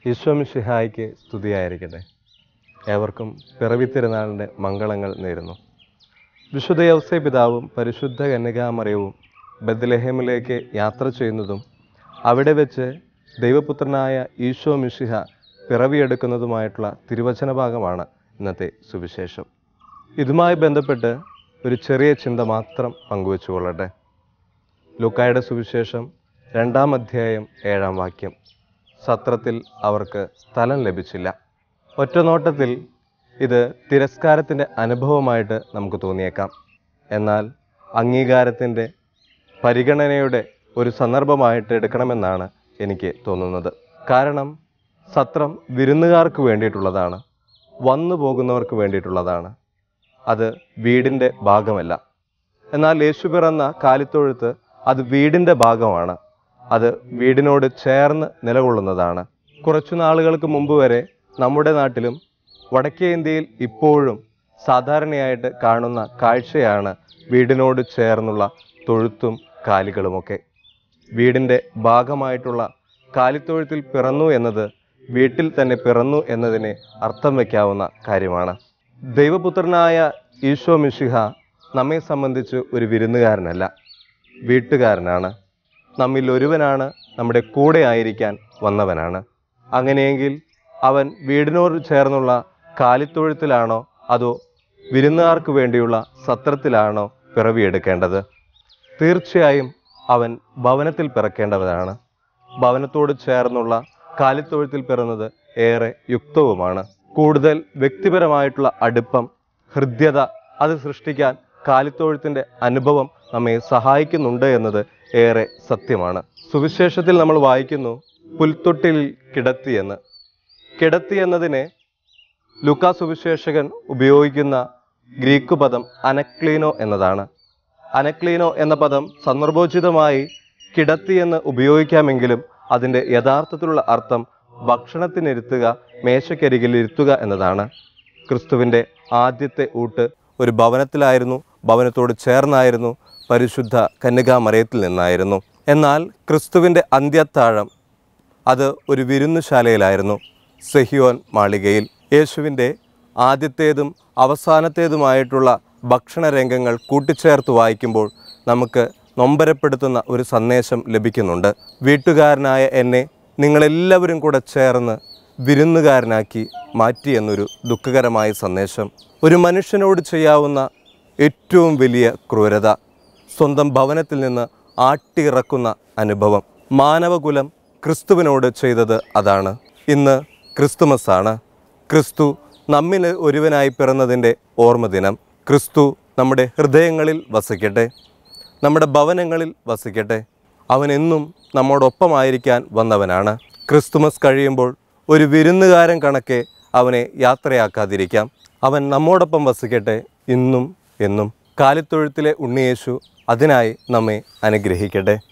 ഈശ്വമിഷിഹായ്ക്ക് സ്തുതിയായിരിക്കട്ടെ ഏവർക്കും പിറവി തിരുനാളിൻ്റെ മംഗളങ്ങൾ നേരുന്നു വിശുദ്ധ യൗസേ പിതാവും പരിശുദ്ധ കന്യകാമറിയവും ബദ്ലഹേമിലേക്ക് യാത്ര ചെയ്യുന്നതും അവിടെ വെച്ച് ദൈവപുത്രനായ ഈശോ മിഷിഹ പിറവിയെടുക്കുന്നതുമായിട്ടുള്ള തിരുവചന ഭാഗമാണ് ഇന്നത്തെ സുവിശേഷം ഇതുമായി ബന്ധപ്പെട്ട് ഒരു ചെറിയ ചിന്ത മാത്രം പങ്കുവെച്ചുകൊള്ളട്ടെ ലൂക്കായുടെ സുവിശേഷം രണ്ടാം അധ്യായം ഏഴാം വാക്യം സത്രത്തിൽ അവർക്ക് സ്ഥലം ലഭിച്ചില്ല ഒറ്റനോട്ടത്തിൽ ഇത് തിരസ്കാരത്തിൻ്റെ അനുഭവമായിട്ട് നമുക്ക് തോന്നിയേക്കാം എന്നാൽ അംഗീകാരത്തിൻ്റെ പരിഗണനയുടെ ഒരു സന്ദർഭമായിട്ട് എടുക്കണമെന്നാണ് എനിക്ക് തോന്നുന്നത് കാരണം സത്രം വിരുന്നുകാർക്ക് വേണ്ടിയിട്ടുള്ളതാണ് വന്നു പോകുന്നവർക്ക് വേണ്ടിയിട്ടുള്ളതാണ് അത് വീടിൻ്റെ ഭാഗമല്ല എന്നാൽ യേശു പിറന്ന കാലിത്തൊഴുത്ത് അത് വീടിൻ്റെ ഭാഗമാണ് അത് വീടിനോട് ചേർന്ന് നിലകൊള്ളുന്നതാണ് കുറച്ചു നാളുകൾക്ക് മുമ്പ് വരെ നമ്മുടെ നാട്ടിലും വടക്കേ ഇന്ത്യയിൽ ഇപ്പോഴും സാധാരണയായിട്ട് കാണുന്ന കാഴ്ചയാണ് വീടിനോട് ചേർന്നുള്ള തൊഴുത്തും കാലികളുമൊക്കെ വീടിൻ്റെ ഭാഗമായിട്ടുള്ള കാലിത്തൊഴുത്തിൽ പിറന്നു എന്നത് വീട്ടിൽ തന്നെ പിറന്നു എന്നതിന് അർത്ഥം വയ്ക്കാവുന്ന കാര്യമാണ് ദൈവപുത്രനായ ഈശോ മിശിഹ നമ്മെ സംബന്ധിച്ച് ഒരു വിരുന്നുകാരനല്ല വീട്ടുകാരനാണ് നമ്മിൽ ഒരുവനാണ് നമ്മുടെ കൂടെ ആയിരിക്കാൻ വന്നവനാണ് അങ്ങനെയെങ്കിൽ അവൻ വീടിനോട് ചേർന്നുള്ള കാലിത്തൊഴുത്തിലാണോ അതോ വിരുന്നുകാർക്ക് വേണ്ടിയുള്ള സത്രത്തിലാണോ പിറവിയെടുക്കേണ്ടത് തീർച്ചയായും അവൻ ഭവനത്തിൽ പിറക്കേണ്ടവനാണ് ഭവനത്തോട് ചേർന്നുള്ള കാലിത്തൊഴുത്തിൽ പിറന്നത് ഏറെ യുക്തവുമാണ് കൂടുതൽ വ്യക്തിപരമായിട്ടുള്ള അടുപ്പം ഹൃദ്യത അത് സൃഷ്ടിക്കാൻ കാലിത്തൊഴുത്തിൻ്റെ അനുഭവം നമ്മെ സഹായിക്കുന്നുണ്ട് എന്നത് ഏറെ സത്യമാണ് സുവിശേഷത്തിൽ നമ്മൾ വായിക്കുന്നു പുൽത്തൊട്ടിൽ കിടത്തിയെന്ന് കിടത്തി എന്നതിനെ ലുക്കാ സുവിശേഷകൻ ഉപയോഗിക്കുന്ന ഗ്രീക്ക് പദം അനക്ലീനോ എന്നതാണ് അനക്ലീനോ എന്ന പദം സന്ദർഭോചിതമായി കിടത്തി എന്ന് ഉപയോഗിക്കാമെങ്കിലും അതിൻ്റെ യഥാർത്ഥത്തിലുള്ള അർത്ഥം ഭക്ഷണത്തിനിരുത്തുക മേശക്കരികിൽ ഇരുത്തുക എന്നതാണ് ക്രിസ്തുവിൻ്റെ ആദ്യത്തെ ഊട്ട് ഒരു ഭവനത്തിലായിരുന്നു ഭവനത്തോട് ചേർന്നായിരുന്നു പരിശുദ്ധ കന്യകാമറയത്തിൽ നിന്നായിരുന്നു എന്നാൽ ക്രിസ്തുവിൻ്റെ അന്ത്യത്താഴം അത് ഒരു വിരുന്നുശാലയിലായിരുന്നു സെഹിയോൻ മാളികയിൽ യേശുവിൻ്റെ ആദ്യത്തേതും അവസാനത്തേതുമായിട്ടുള്ള ഭക്ഷണ രംഗങ്ങൾ കൂട്ടിച്ചേർത്ത് വായിക്കുമ്പോൾ നമുക്ക് നൊമ്പരപ്പെടുത്തുന്ന ഒരു സന്ദേശം ലഭിക്കുന്നുണ്ട് വീട്ടുകാരനായ എന്നെ നിങ്ങളെല്ലാവരും കൂടെ ചേർന്ന് വിരുന്നുകാരനാക്കി മാറ്റി എന്നൊരു ദുഃഖകരമായ സന്ദേശം ഒരു മനുഷ്യനോട് ചെയ്യാവുന്ന ഏറ്റവും വലിയ ക്രൂരത സ്വന്തം ഭവനത്തിൽ നിന്ന് ആട്ടിയിറക്കുന്ന അനുഭവം മാനവകുലം ക്രിസ്തുവിനോട് ചെയ്തത് അതാണ് ഇന്ന് ക്രിസ്തുമസ് ആണ് ക്രിസ്തു നമ്മിൽ ഒരുവനായി പിറന്നതിൻ്റെ ഓർമ്മ ദിനം ക്രിസ്തു നമ്മുടെ ഹൃദയങ്ങളിൽ വസിക്കട്ടെ നമ്മുടെ ഭവനങ്ങളിൽ വസിക്കട്ടെ അവൻ എന്നും നമ്മോടൊപ്പമായിരിക്കാൻ വന്നവനാണ് ക്രിസ്തുമസ് കഴിയുമ്പോൾ ഒരു വിരുന്നുകാരൻ കണക്കെ അവനെ യാത്രയാക്കാതിരിക്കാം അവൻ നമ്മോടൊപ്പം വസിക്കട്ടെ ഇന്നും എന്നും കാലിത്തൊഴുത്തിലെ ഉണ്ണിയേശു അതിനായി നമ്മെ അനുഗ്രഹിക്കട്ടെ